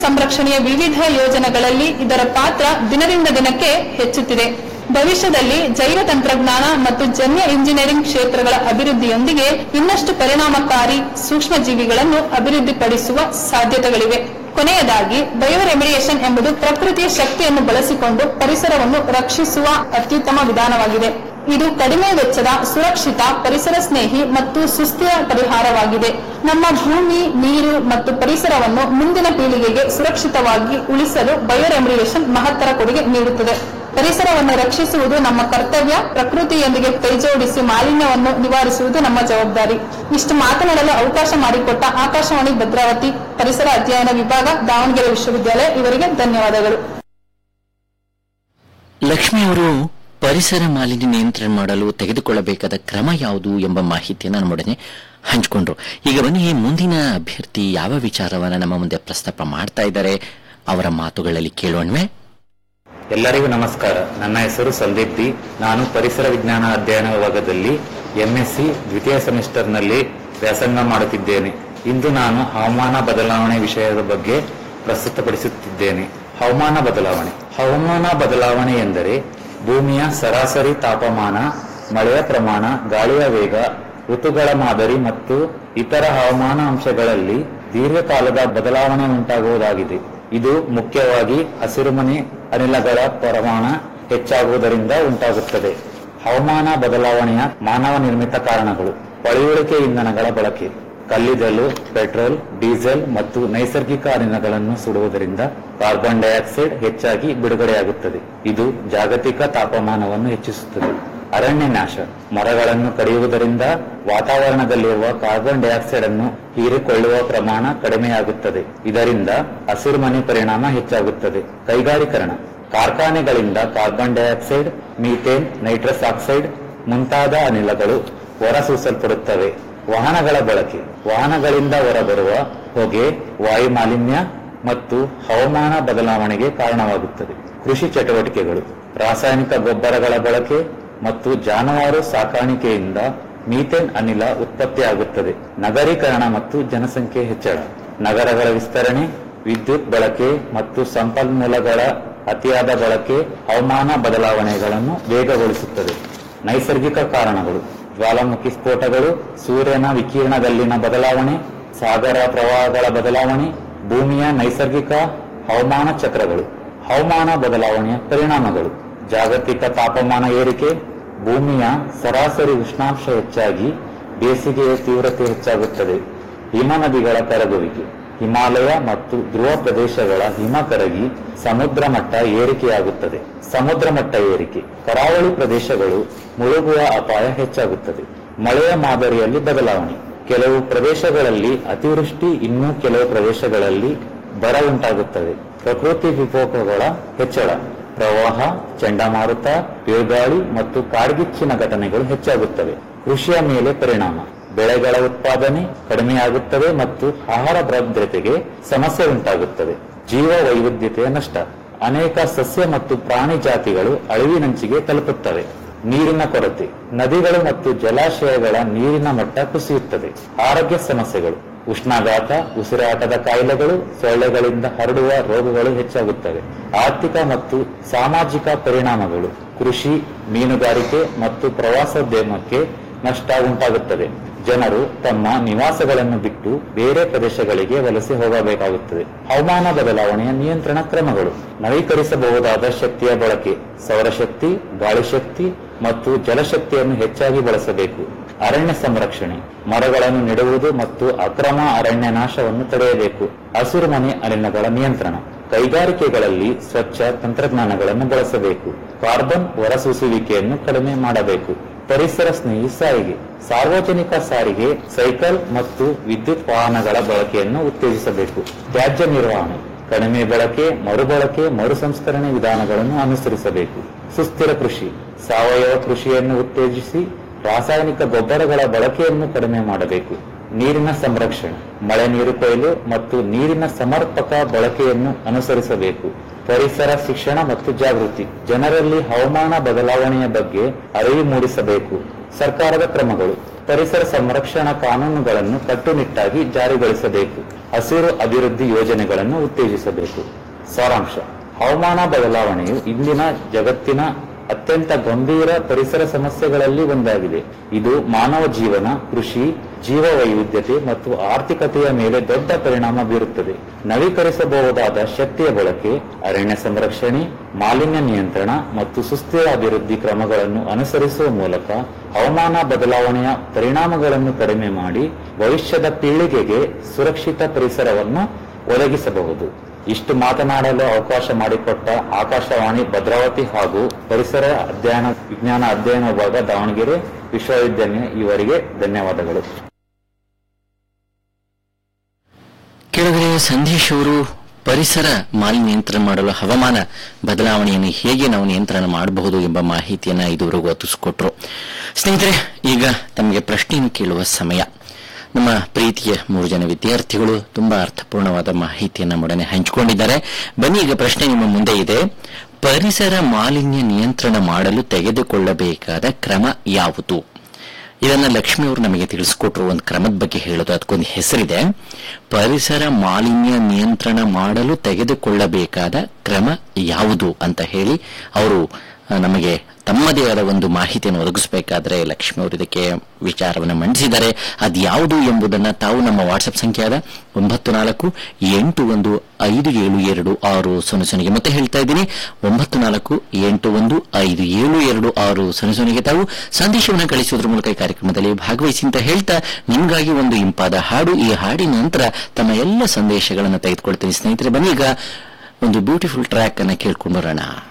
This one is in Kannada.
ಸಂರಕ್ಷಣೆಯ ವಿವಿಧ ಯೋಜನೆಗಳಲ್ಲಿ ಇದರ ಪಾತ್ರ ದಿನದಿಂದ ದಿನಕ್ಕೆ ಹೆಚ್ಚುತ್ತಿದೆ ಭವಿಷ್ಯದಲ್ಲಿ ಜೈವ ತಂತ್ರಜ್ಞಾನ ಮತ್ತು ಜನ್ಯ ಇಂಜಿನಿಯರಿಂಗ್ ಕ್ಷೇತ್ರಗಳ ಅಭಿವೃದ್ಧಿಯೊಂದಿಗೆ ಇನ್ನಷ್ಟು ಪರಿಣಾಮಕಾರಿ ಸೂಕ್ಷ್ಮ ಜೀವಿಗಳನ್ನು ಅಭಿವೃದ್ಧಿಪಡಿಸುವ ಸಾಧ್ಯತೆಗಳಿವೆ ಕೊನೆಯದಾಗಿ ಬಯೋರೆಮಿಡಿಯೇಷನ್ ಎಂಬುದು ಪ್ರಕೃತಿಯ ಶಕ್ತಿಯನ್ನು ಬಳಸಿಕೊಂಡು ಪರಿಸರವನ್ನು ರಕ್ಷಿಸುವ ಅತ್ಯುತ್ತಮ ವಿಧಾನವಾಗಿದೆ ಇದು ಕಡಿಮೆ ವೆಚ್ಚದ ಸುರಕ್ಷಿತ ಪರಿಸರ ಸ್ನೇಹಿ ಮತ್ತು ಸುಸ್ಥಿರ ಪರಿಹಾರವಾಗಿದೆ ನಮ್ಮ ಭೂಮಿ ನೀರು ಮತ್ತು ಪರಿಸರವನ್ನು ಮುಂದಿನ ಪೀಳಿಗೆಗೆ ಸುರಕ್ಷಿತವಾಗಿ ಉಳಿಸಲು ಬಯೋರೆಮಿಡಿಯೇಷನ್ ಮಹತ್ತರ ಕೊಡುಗೆ ನೀಡುತ್ತದೆ ಪರಿಸರವನ್ನು ರಕ್ಷಿಸುವುದು ನಮ್ಮ ಕರ್ತವ್ಯ ಪ್ರಕೃತಿಯೊಂದಿಗೆ ಕೈಜೋಡಿಸಿ ಮಾಲಿನ್ಯವನ್ನು ನಿವಾರಿಸುವುದು ನಮ್ಮ ಜವಾಬ್ದಾರಿ ಇಷ್ಟು ಮಾತನಾಡಲು ಅವಕಾಶ ಮಾಡಿಕೊಟ್ಟ ಆಕಾಶವಾಣಿ ಭದ್ರಾವತಿ ಪರಿಸರ ಅಧ್ಯಯನ ವಿಭಾಗ ದಾವಣಗೆರೆ ವಿಶ್ವವಿದ್ಯಾಲಯ ಇವರಿಗೆ ಧನ್ಯವಾದಗಳು ಲಕ್ಷ್ಮಿ ಅವರು ಪರಿಸರ ಮಾಲಿನ್ಯ ನಿಯಂತ್ರಣ ಮಾಡಲು ತೆಗೆದುಕೊಳ್ಳಬೇಕಾದ ಕ್ರಮ ಯಾವುದು ಎಂಬ ಮಾಹಿತಿಯನ್ನು ನಮ್ಮೊಡನೆ ಹಂಚಿಕೊಂಡ್ರು ಈಗ ಬನ್ನಿ ಮುಂದಿನ ಅಭ್ಯರ್ಥಿ ಯಾವ ವಿಚಾರವನ್ನ ನಮ್ಮ ಮುಂದೆ ಪ್ರಸ್ತಾಪ ಮಾಡ್ತಾ ಇದ್ದಾರೆ ಅವರ ಮಾತುಗಳಲ್ಲಿ ಕೇಳೋಣ್ವೆ ಎಲ್ಲರಿಗೂ ನಮಸ್ಕಾರ ನನ್ನ ಹೆಸರು ಸಂದೀಪ್ ಡಿ ನಾನು ಪರಿಸರ ವಿಜ್ಞಾನ ಅಧ್ಯಯನ ವಿಭಾಗದಲ್ಲಿ ಎಂಎಸ್ಸಿ ದ್ವಿತೀಯ ಸೆಮಿಸ್ಟರ್ನಲ್ಲಿ ವ್ಯಾಸಂಗ ಮಾಡುತ್ತಿದ್ದೇನೆ ಇಂದು ನಾನು ಹವಾಮಾನ ಬದಲಾವಣೆ ವಿಷಯದ ಬಗ್ಗೆ ಪ್ರಸ್ತುತಪಡಿಸುತ್ತಿದ್ದೇನೆ ಹವಾಮಾನ ಬದಲಾವಣೆ ಹವಾಮಾನ ಬದಲಾವಣೆ ಎಂದರೆ ಭೂಮಿಯ ಸರಾಸರಿ ತಾಪಮಾನ ಮಳೆಯ ಪ್ರಮಾಣ ಗಾಳಿಯ ವೇಗ ಋತುಗಳ ಮಾದರಿ ಮತ್ತು ಇತರ ಹವಾಮಾನ ಅಂಶಗಳಲ್ಲಿ ದೀರ್ಘಕಾಲದ ಬದಲಾವಣೆ ಉಂಟಾಗುವುದಾಗಿದೆ ಇದು ಮುಖ್ಯವಾಗಿ ಹಸಿರುಮನೆ ಅನಿಲಗಳ ಪ್ರಮಾಣ ಹೆಚ್ಚಾಗುವುದರಿಂದ ಉಂಟಾಗುತ್ತದೆ ಹವಾಮಾನ ಬದಲಾವಣೆಯ ಮಾನವ ನಿರ್ಮಿತ ಕಾರಣಗಳು ಪಳೆಯುಳಿಕೆ ಇಂಧನಗಳ ಬಳಕೆ ಕಲ್ಲಿದ್ದಲು ಪೆಟ್ರೋಲ್ ಡೀಸೆಲ್ ಮತ್ತು ನೈಸರ್ಗಿಕ ಅನಿಲಗಳನ್ನು ಸುಡುವುದರಿಂದ ಕಾರ್ಬನ್ ಡೈಆಕ್ಸೈಡ್ ಹೆಚ್ಚಾಗಿ ಬಿಡುಗಡೆಯಾಗುತ್ತದೆ ಇದು ಜಾಗತಿಕ ತಾಪಮಾನವನ್ನು ಹೆಚ್ಚಿಸುತ್ತದೆ ಅರಣ್ಯ ನಾಶ ಮರಗಳನ್ನು ಕಡಿಯುವುದರಿಂದ ವಾತಾವರಣದಲ್ಲಿರುವ ಕಾರ್ಬನ್ ಡೈಆಕ್ಸೈಡ್ ಅನ್ನು ಹೀರಿಕೊಳ್ಳುವ ಪ್ರಮಾಣ ಕಡಿಮೆಯಾಗುತ್ತದೆ ಇದರಿಂದ ಹಸಿರುಮನೆ ಪರಿಣಾಮ ಹೆಚ್ಚಾಗುತ್ತದೆ ಕೈಗಾರೀಕರಣ ಕಾರ್ಖಾನೆಗಳಿಂದ carbon dioxide methane nitrous oxide ಮುಂತಾದ ಅನಿಲಗಳು ಹೊರಸೂಸಲ್ಪಡುತ್ತವೆ ವಾಹನಗಳ ಬಳಕೆ ವಾಹನಗಳಿಂದ ಹೊರಬರುವ ಹೊಗೆ ವಾಯು ಮಾಲಿನ್ಯ ಮತ್ತು ಹವಾಮಾನ ಬದಲಾವಣೆಗೆ ಕಾರಣವಾಗುತ್ತದೆ ಕೃಷಿ ಚಟುವಟಿಕೆಗಳು ರಾಸಾಯನಿಕ ಗೊಬ್ಬರಗಳ ಬಳಕೆ ಮತ್ತು ಜಾನುವಾರು ಸಾಕಾಣಿಕೆಯಿಂದ ಮೀಥೇನ್ ಅನಿಲ ಉತ್ಪತ್ತಿಯಾಗುತ್ತದೆ ನಗರೀಕರಣ ಮತ್ತು ಜನಸಂಖ್ಯೆ ಹೆಚ್ಚಳ ನಗರಗಳ ವಿಸ್ತರಣೆ ವಿದ್ಯುತ್ ಬಳಕೆ ಮತ್ತು ಸಂಪನ್ಮೂಲಗಳ ಅತಿಯಾದ ಬಳಕೆ ಹವಾಮಾನ ಬದಲಾವಣೆಗಳನ್ನು ವೇಗಗೊಳಿಸುತ್ತದೆ ನೈಸರ್ಗಿಕ ಕಾರಣಗಳು ಜ್ವಾಲಾಮುಖಿ ಸ್ಫೋಟಗಳು ಸೂರ್ಯನ ವಿಕಿರಣದಲ್ಲಿನ ಬದಲಾವಣೆ ಸಾಗರ ಪ್ರವಾಹಗಳ ಬದಲಾವಣೆ ಭೂಮಿಯ ನೈಸರ್ಗಿಕ ಹವಾಮಾನ ಚಕ್ರಗಳು ಹವಾಮಾನ ಬದಲಾವಣೆಯ ಪರಿಣಾಮಗಳು ಜಾಗತಿಕ ತಾಪಮಾನ ಏರಿಕೆ ಭೂಮಿಯ ಸರಾಸರಿ ಉಷ್ಣಾಂಶ ಹೆಚ್ಚಾಗಿ ಬೇಸಿಗೆಯ ತೀವ್ರತೆ ಹೆಚ್ಚಾಗುತ್ತದೆ ಹಿಮನದಿಗಳ ಕರಗುವಿಕೆ ಹಿಮಾಲಯ ಮತ್ತು ಧ್ರುವ ಪ್ರದೇಶಗಳ ಹಿಮ ಕರಗಿ ಸಮುದ್ರ ಮಟ್ಟ ಏರಿಕೆಯಾಗುತ್ತದೆ ಸಮುದ್ರ ಮಟ್ಟ ಏರಿಕೆ ಕರಾವಳಿ ಪ್ರದೇಶಗಳು ಮುಳುಗುವ ಅಪಾಯ ಹೆಚ್ಚಾಗುತ್ತದೆ ಮಳೆಯ ಮಾದರಿಯಲ್ಲಿ ಬದಲಾವಣೆ ಕೆಲವು ಪ್ರದೇಶಗಳಲ್ಲಿ ಅತಿವೃಷ್ಟಿ ಇನ್ನೂ ಕೆಲವು ಪ್ರದೇಶಗಳಲ್ಲಿ ಬರ ಉಂಟಾಗುತ್ತದೆ ಪ್ರಕೃತಿ ವಿಕೋಪಗಳ ಹೆಚ್ಚಳ ಪ್ರವಾಹ ಚಂಡಮಾರುತ ಬಿರುಗಾಳಿ ಮತ್ತು ಕಾಡ್ಗಿಚ್ಚಿನ ಘಟನೆಗಳು ಹೆಚ್ಚಾಗುತ್ತವೆ ಕೃಷಿಯ ಮೇಲೆ ಪರಿಣಾಮ ಬೆಳೆಗಳ ಉತ್ಪಾದನೆ ಕಡಿಮೆಯಾಗುತ್ತದೆ ಮತ್ತು ಆಹಾರ ಭದ್ರತೆಗೆ ಸಮಸ್ಯೆ ಉಂಟಾಗುತ್ತದೆ ಜೀವ ವೈವಿಧ್ಯತೆಯ ನಷ್ಟ ಅನೇಕ ಸಸ್ಯ ಮತ್ತು ಪ್ರಾಣಿ ಜಾತಿಗಳು ಅಳಿವಿನಂಚಿಗೆ ತಲುಪುತ್ತವೆ ನೀರಿನ ಕೊರತೆ ನದಿಗಳು ಮತ್ತು ಜಲಾಶಯಗಳ ನೀರಿನ ಮಟ್ಟ ಕುಸಿಯುತ್ತದೆ ಆರೋಗ್ಯ ಸಮಸ್ಯೆಗಳು ಉಷ್ಣಾಘಾತ ಉಸಿರಾಟದ ಕಾಯಿಲೆಗಳು ಸೊಳ್ಳೆಗಳಿಂದ ಹರಡುವ ರೋಗಗಳು ಹೆಚ್ಚಾಗುತ್ತವೆ ಆರ್ಥಿಕ ಮತ್ತು ಸಾಮಾಜಿಕ ಪರಿಣಾಮಗಳು ಕೃಷಿ ಮೀನುಗಾರಿಕೆ ಮತ್ತು ಪ್ರವಾಸೋದ್ಯಮಕ್ಕೆ ನಷ್ಟ ಉಂಟಾಗುತ್ತದೆ ಜನರು ತಮ್ಮ ನಿವಾಸಗಳನ್ನು ಬಿಟ್ಟು ಬೇರೆ ಪ್ರದೇಶಗಳಿಗೆ ವಲಸೆ ಹೋಗಬೇಕಾಗುತ್ತದೆ ಹವಾಮಾನ ಬದಲಾವಣೆಯ ನಿಯಂತ್ರಣ ಕ್ರಮಗಳು ನವೀಕರಿಸಬಹುದಾದ ಶಕ್ತಿಯ ಬಳಕೆ ಸೌರಶಕ್ತಿ ಗಾಳಿ ಶಕ್ತಿ ಮತ್ತು ಜಲಶಕ್ತಿಯನ್ನು ಹೆಚ್ಚಾಗಿ ಬಳಸಬೇಕು ಅರಣ್ಯ ಸಂರಕ್ಷಣೆ ಮರಗಳನ್ನು ನೆಡುವುದು ಮತ್ತು ಅಕ್ರಮ ಅರಣ್ಯ ನಾಶವನ್ನು ತಡೆಯಬೇಕು ಹಸಿರುಮನೆ ಅರಣ್ಯಗಳ ನಿಯಂತ್ರಣ ಕೈಗಾರಿಕೆಗಳಲ್ಲಿ ಸ್ವಚ್ಛ ತಂತ್ರಜ್ಞಾನಗಳನ್ನು ಬಳಸಬೇಕು ಕಾರ್ಬನ್ ಹೊರಸೂಸುವಿಕೆಯನ್ನು ಕಡಿಮೆ ಮಾಡಬೇಕು ಪರಿಸರ ಸ್ನೇಹಿ ಸಾರಿಗೆ ಸಾರ್ವಜನಿಕ ಸಾರಿಗೆ ಸೈಕಲ್ ಮತ್ತು ವಿದ್ಯುತ್ ವಾಹನಗಳ ಬಳಕೆಯನ್ನು ಉತ್ತೇಜಿಸಬೇಕು ತ್ಯಾಜ್ಯ ನಿರ್ವಹಣೆ ಕಡಿಮೆ ಬಳಕೆ ಮರುಬಳಕೆ ಮರುಸಂಸ್ಕರಣೆ ವಿಧಾನಗಳನ್ನು ಅನುಸರಿಸಬೇಕು ಸುಸ್ಥಿರ ಕೃಷಿ ಸಾವಯವ ಕೃಷಿಯನ್ನು ಉತ್ತೇಜಿಸಿ ರಾಸಾಯನಿಕ ಗೊಬ್ಬರಗಳ ಬಳಕೆಯನ್ನು ಕಡಿಮೆ ಮಾಡಬೇಕು ನೀರಿನ ಸಂರಕ್ಷಣೆ ಮಳೆ ನೀರು ಕೊಯ್ಲು ಮತ್ತು ನೀರಿನ ಸಮರ್ಪಕ ಬಳಕೆಯನ್ನು ಅನುಸರಿಸಬೇಕು ಪರಿಸರ ಶಿಕ್ಷಣ ಮತ್ತು ಜಾಗೃತಿ ಜನರಲ್ಲಿ ಹವಾಮಾನ ಬದಲಾವಣೆಯ ಬಗ್ಗೆ ಅರಿವು ಮೂಡಿಸಬೇಕು ಸರ್ಕಾರದ ಕ್ರಮಗಳು ಪರಿಸರ ಸಂರಕ್ಷಣಾ ಕಾನೂನುಗಳನ್ನು ಕಟ್ಟುನಿಟ್ಟಾಗಿ ಜಾರಿಗೊಳಿಸಬೇಕು ಹಸಿರು ಅಭಿವೃದ್ಧಿ ಯೋಜನೆಗಳನ್ನು ಉತ್ತೇಜಿಸಬೇಕು ಸಾರಾಂಶ ಹವಾಮಾನ ಬದಲಾವಣೆಯು ಇಂದಿನ ಜಗತ್ತಿನ ಅತ್ಯಂತ ಗಂಭೀರ ಪರಿಸರ ಸಮಸ್ಯೆಗಳಲ್ಲಿ ಒಂದಾಗಿದೆ ಇದು ಮಾನವ ಜೀವನ ಕೃಷಿ ಜೀವ ವೈವಿಧ್ಯತೆ ಮತ್ತು ಆರ್ಥಿಕತೆಯ ಮೇಲೆ ದೊಡ್ಡ ಪರಿಣಾಮ ಬೀರುತ್ತದೆ ನವೀಕರಿಸಬಹುದಾದ ಶಕ್ತಿಯ ಬಳಕೆ ಅರಣ್ಯ ಸಂರಕ್ಷಣೆ ಮಾಲಿನ್ಯ ನಿಯಂತ್ರಣ ಮತ್ತು ಸುಸ್ಥಿರ ಅಭಿವೃದ್ಧಿ ಕ್ರಮಗಳನ್ನು ಅನುಸರಿಸುವ ಮೂಲಕ ಹವಾಮಾನ ಬದಲಾವಣೆಯ ಪರಿಣಾಮಗಳನ್ನು ಕಡಿಮೆ ಮಾಡಿ ಭವಿಷ್ಯದ ಪೀಳಿಗೆಗೆ ಸುರಕ್ಷಿತ ಪರಿಸರವನ್ನು ಒದಗಿಸಬಹುದು ಇಷ್ಟು ಮಾತನಾಡಲು ಅವಕಾಶ ಮಾಡಿಕೊಟ್ಟ ಆಕಾಶವಾಣಿ ಭದ್ರಾವತಿ ಹಾಗೂ ಪರಿಸರ ಅಧ್ಯಯನ ವಿಜ್ಞಾನ ಅಧ್ಯಯನ ವಿಭಾಗ ದಾವಣಗೆರೆ ವಿಶ್ವವಿದ್ಯಾಲಯ ಇವರಿಗೆ ಧನ್ಯವಾದಗಳು ಕೆಳಗಡೆ ಸಂದೇಶ್ ಅವರು ಪರಿಸರ ಮಾಲಿನ್ಯ ನಿಯಂತ್ರಣ ಮಾಡಲು ಹವಾಮಾನ ಬದಲಾವಣೆಯನ್ನು ಹೇಗೆ ನಾವು ನಿಯಂತ್ರಣ ಮಾಡಬಹುದು ಎಂಬ ಮಾಹಿತಿಯನ್ನ ಇದುವರೆಗೂ ಒತ್ತಿಸಿಕೊಟ್ರು ಸ್ನೇಹಿತರೆ ಈಗ ತಮಗೆ ಪ್ರಶ್ನೆಯನ್ನು ಕೇಳುವ ಸಮಯ ನಮ್ಮ ಪ್ರೀತಿಯ ಮೂರು ಜನ ವಿದ್ಯಾರ್ಥಿಗಳು ತುಂಬಾ ಅರ್ಥಪೂರ್ಣವಾದ ಮಾಹಿತಿಯನ್ನು ನಮ್ಮೊಡನೆ ಹಂಚಿಕೊಂಡಿದ್ದಾರೆ ಬನ್ನಿ ಈಗ ಪ್ರಶ್ನೆ ನಿಮ್ಮ ಮುಂದೆ ಇದೆ ಪರಿಸರ ಮಾಲಿನ್ಯ ನಿಯಂತ್ರಣ ಮಾಡಲು ತೆಗೆದುಕೊಳ್ಳಬೇಕಾದ ಕ್ರಮ ಯಾವುದು ಇದನ್ನ ಲಕ್ಷ್ಮಿ ಅವರು ನಮಗೆ ತಿಳಿಸ್ಕೊಟ್ರು ಒಂದು ಕ್ರಮದ ಬಗ್ಗೆ ಹೇಳೋದು ಅದಕ್ಕೊಂದು ಹೆಸರಿದೆ ಪರಿಸರ ಮಾಲಿನ್ಯ ನಿಯಂತ್ರಣ ಮಾಡಲು ತೆಗೆದುಕೊಳ್ಳಬೇಕಾದ ಕ್ರಮ ಯಾವುದು ಅಂತ ಹೇಳಿ ಅವರು ಆ, ನಮಗೆ ತಮ್ಮದೇ ಆದ ಒಂದು ಮಾಹಿತಿಯನ್ನು ಒದಗಿಸಬೇಕಾದ್ರೆ ಲಕ್ಷ್ಮಿ ಅವರು ಇದಕ್ಕೆ ವಿಚಾರವನ್ನು ಮಂಡಿಸಿದ್ದಾರೆ ಅದು ಯಾವುದು ಎಂಬುದನ್ನ ತಾವು ನಮ್ಮ ವಾಟ್ಸ್ಆಪ್ ಸಂಖ್ಯೆಯಾದ ಒಂಬತ್ತು ನಾಲ್ಕು ಎಂಟು ಒಂದು ಐದು ಏಳು ಎರಡು ಆರು ಸೊನ್ನೆ ಸೊನ್ನೆಗೆ ಮತ್ತೆ ಹೇಳ್ತಾ ಇದ್ದೀನಿ ಒಂಬತ್ತು ನಾಲ್ಕು ಎಂಟು ಒಂದು ಐದು ಏಳು ಎರಡು ಆರು ಸೊನ್ನೆ ಸೊನ್ನೆಗೆ ತಾವು ಸಂದೇಶವನ್ನು ಕಳಿಸುವುದರ ಮೂಲಕ ಈ ಕಾರ್ಯಕ್ರಮದಲ್ಲಿ ಭಾಗವಹಿಸಿ ಅಂತ ಹೇಳ್ತಾ ನಿಮಗಾಗಿ ಒಂದು ಇಂಪಾದ ಹಾಡು ಈ ಹಾಡಿನ ನಂತರ ತಮ್ಮ ಎಲ್ಲ ಸಂದೇಶಗಳನ್ನು ತೆಗೆದುಕೊಳ್ತೀನಿ ಸ್ನೇಹಿತರೆ ಬನ್ನಿ ಈಗ ಒಂದು ಬ್ಯೂಟಿಫುಲ್ ಟ್ರ್ಯಾಕ್ ಅನ್ನ ಕೇಳ್ಕೊಂಡು ಬರೋಣ